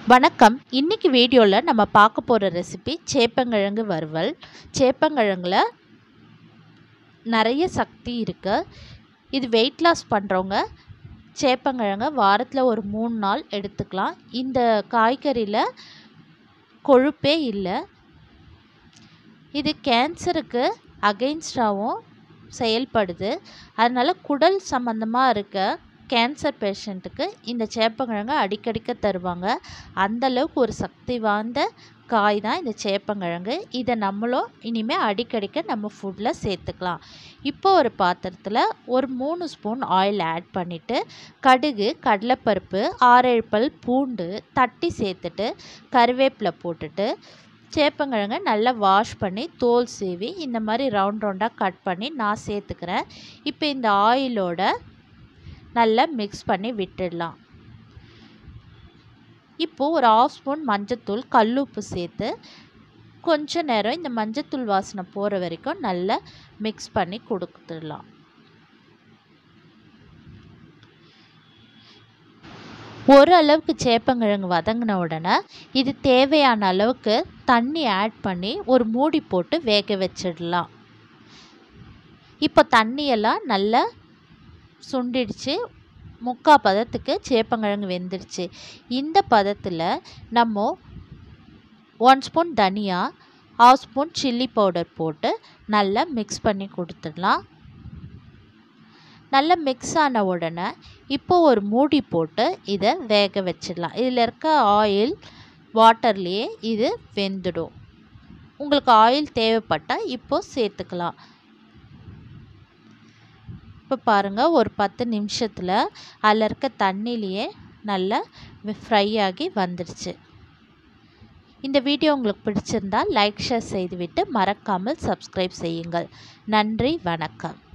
வணக்கம் இன்னைக்கு வீடியோவில் நம்ம பார்க்க போகிற ரெசிபி சேப்பங்கிழங்கு வறுவல் சேப்பங்கிழங்குல நிறைய சக்தி இருக்குது இது வெயிட் லாஸ் பண்ணுறவங்க சேப்பங்கிழங்க வாரத்தில் ஒரு மூணு நாள் எடுத்துக்கலாம் இந்த காய்கறியில் கொழுப்பே இல்லை இது கேன்சருக்கு அகெயின்ஸ்டாகவும் செயல்படுது அதனால் குடல் சம்மந்தமாக இருக்க கேன்சர் பேஷண்ட்டுக்கு இந்த சேப்பங்கிழங்கு அடிக்கடிக்க தருவாங்க அந்தளவுக்கு ஒரு சக்தி வாய்ந்த காய் தான் இந்த சேப்பங்கிழங்கு இதை நம்மளும் இனிமேல் அடிக்கடிக்க நம்ம ஃபுட்டில் சேர்த்துக்கலாம் இப்போ ஒரு பாத்திரத்தில் ஒரு மூணு ஸ்பூன் ஆயில் ஆட் பண்ணிவிட்டு கடுகு கடலைப்பருப்பு ஆறேழு பல் பூண்டு தட்டி சேர்த்துட்டு கருவேப்பிலை போட்டுட்டு சேப்பங்கிழங்க நல்லா வாஷ் பண்ணி தோல் சீவி இந்த மாதிரி ரவுண்ட் ரவுண்டாக கட் பண்ணி நான் சேர்த்துக்கிறேன் இப்போ இந்த ஆயிலோட நல்லா மிக்ஸ் பண்ணி விட்டுடலாம் இப்போது ஒரு ஆஃப் ஸ்பூன் மஞ்சத்தூள் கல்லுப்பு சேர்த்து கொஞ்ச நேரம் இந்த மஞ்சத்தூள் வாசனை போகிற வரைக்கும் நல்லா மிக்ஸ் பண்ணி கொடுத்துடலாம் ஒரு அளவுக்கு சேப்பங்கிழங்கு வதங்கின உடனே இது தேவையான அளவுக்கு தண்ணி ஆட் பண்ணி ஒரு மூடி போட்டு வேக வச்சிடலாம் இப்போ தண்ணியெல்லாம் நல்லா சுண்டிடுச்சு முக்கா பதத்துக்கு சேப்பங்கிழங்கு வெந்துடுச்சு இந்த பதத்தில் நம்ம ஒன் ஸ்பூன் தனியா ஹாஃப் ஸ்பூன் சில்லி பவுடர் போட்டு நல்லா மிக்ஸ் பண்ணி கொடுத்துடலாம் நல்லா மிக்ஸ் ஆன உடனே இப்போ ஒரு மூடி போட்டு இதை வேக வச்சிடலாம் இதில் இருக்க ஆயில் வாட்டர்லேயே இது வெந்துடும் உங்களுக்கு ஆயில் தேவைப்பட்டால் இப்போது சேர்த்துக்கலாம் இப்போ பாருங்கள் ஒரு பத்து நிமிஷத்தில் அதில் இருக்க தண்ணியிலையே நல்லா ஃப்ரை ஆகி வந்துடுச்சு இந்த வீடியோ உங்களுக்கு பிடிச்சிருந்தால் லைக் ஷேர் செய்துவிட்டு மறக்காமல் சப்ஸ்கிரைப் செய்யுங்கள் நன்றி வணக்கம்